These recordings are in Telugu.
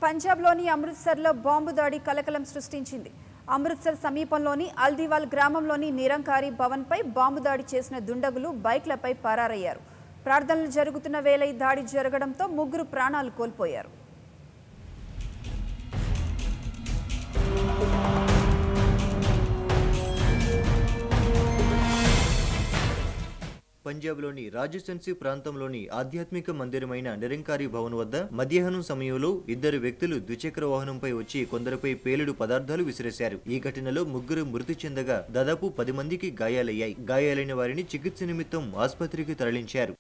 పంజాబ్లోని అమృత్సర్లో బాంబు దాడి కలకలం సృష్టించింది అమృత్సర్ సమీపంలోని అల్దివాల్ గ్రామంలోని నిరంకారి భవన్పై బాంబు దాడి చేసిన దుండగులు బైక్లపై పరారయ్యారు ప్రార్థనలు జరుగుతున్న వేళ ఈ దాడి జరగడంతో ముగ్గురు ప్రాణాలు కోల్పోయారు పంజాబ్లోని రాజసన్సి ప్రాంతంలోని ఆధ్యాత్మిక మందిరమైన నిరంకారి భవన్ వద్ద మధ్యాహ్నం సమయంలో ఇద్దరు వ్యక్తులు ద్విచక్ర వాహనంపై వచ్చి కొందరిపై పేలుడు పదార్థాలు విసిరేశారు ఈ ఘటనలో ముగ్గురు మృతి చెందగా దాదాపు పది మందికి గాయాలయ్యాయి గాయాలైన వారిని చికిత్స నిమిత్తం ఆసుపత్రికి తరలించారు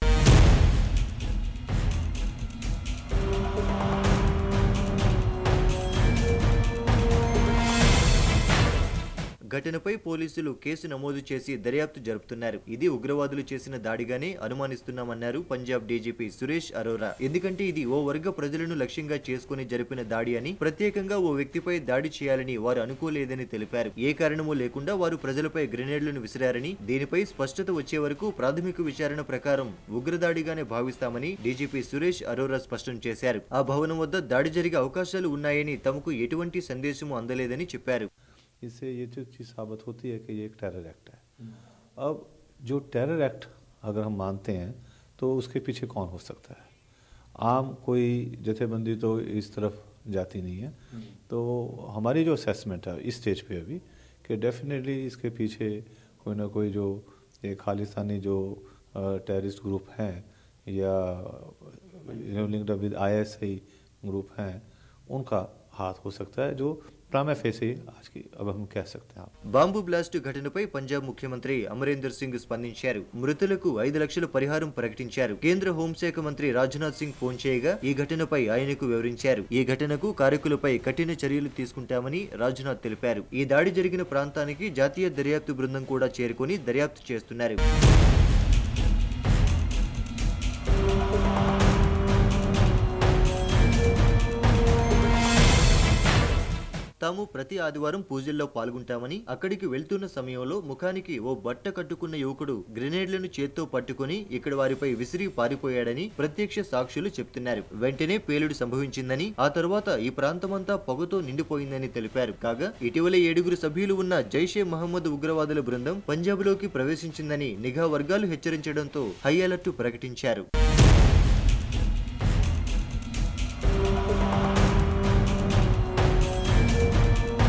ఘటనపై పోలీసులు కేసు నమోదు చేసి దర్యాప్తు జరుపుతున్నారు ఇది ఉగ్రవాదులు చేసిన దాడిగానే అనుమానిస్తున్నామన్నారు పంజాబ్ డీజీపీ సురేష్ అరోరా ఎందుకంటే ఇది ఓ వర్గ ప్రజలను లక్ష్యంగా చేసుకుని జరిపిన దాడి అని ప్రత్యేకంగా ఓ వ్యక్తిపై దాడి చేయాలని వారు అనుకోలేదని తెలిపారు ఏ కారణమూ లేకుండా వారు ప్రజలపై గ్రెనేడ్లను విసిరారని దీనిపై స్పష్టత వచ్చే వరకు ప్రాథమిక విచారణ ప్రకారం ఉగ్రదాడిగానే భావిస్తామని డీజీపీ సురేష్ అరోరా స్పష్టం చేశారు ఆ భవనం వద్ద దాడి జరిగే అవకాశాలు ఉన్నాయని తమకు ఎటువంటి సందేశము అందలేదని చెప్పారు इससे ये जो चीज़ साबित होती है कि ये एक टेरर एक्ट है अब जो टेरर एक्ट अगर हम मानते हैं तो उसके पीछे कौन हो सकता है आम कोई जथेबंदी तो इस तरफ जाती नहीं है तो हमारी जो असेसमेंट है इस स्टेज पे अभी कि डेफिनेटली इसके पीछे कोई ना कोई जो ये खालिस्तानी जो टेररिस्ट ग्रुप हैं या लिंक्ड विद आई ग्रुप हैं उनका हाथ हो सकता है जो प्रामे फेसे आज की अब हम कह सकते हैं आप బాంబు బ్లాస్ట్ ఘటనపై పంజాబ్ ముఖ్యమంత్రి అమరేందర్ సింగ్ స్పందించారు మృతులకు ఐదు లక్షల పరిహారం ప్రకటించారు కేంద్ర హోంశాఖ మంత్రి రాజ్నాథ్ సింగ్ ఫోన్ చేయగా ఈ ఘటనపై ఆయనకు వివరించారు ఈ ఘటనకు కారకులపై కఠిన చర్యలు తీసుకుంటామని రాజ్నాథ్ తెలిపారు ఈ దాడి జరిగిన ప్రాంతానికి జాతీయ దర్యాప్తు బృందం కూడా చేరుకొని దర్యాప్తు చేస్తున్నారు తాము ప్రతి ఆదివారం పూజల్లో పాల్గొంటామని అక్కడికి వెళ్తున్న సమయంలో ముఖానికి ఓ బట్ట కట్టుకున్న యువకుడు గ్రెనేడ్లను చేత్తో పట్టుకుని ఇక్కడ వారిపై విసిరి పారిపోయాడని ప్రత్యక్ష సాక్షులు చెప్తున్నారు వెంటనే పేలుడు సంభవించిందని ఆ తరువాత ఈ ప్రాంతమంతా పొగతో నిండిపోయిందని తెలిపారు కాగా ఇటీవల ఏడుగురు సభ్యులు ఉన్న జైషే మహమ్మద్ ఉగ్రవాదుల బృందం పంజాబ్లోకి ప్రవేశించిందని నిఘా వర్గాలు హెచ్చరించడంతో హై అలర్ట్ ప్రకటించారు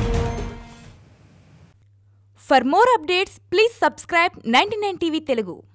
For more updates, please subscribe 99 TV Telugu.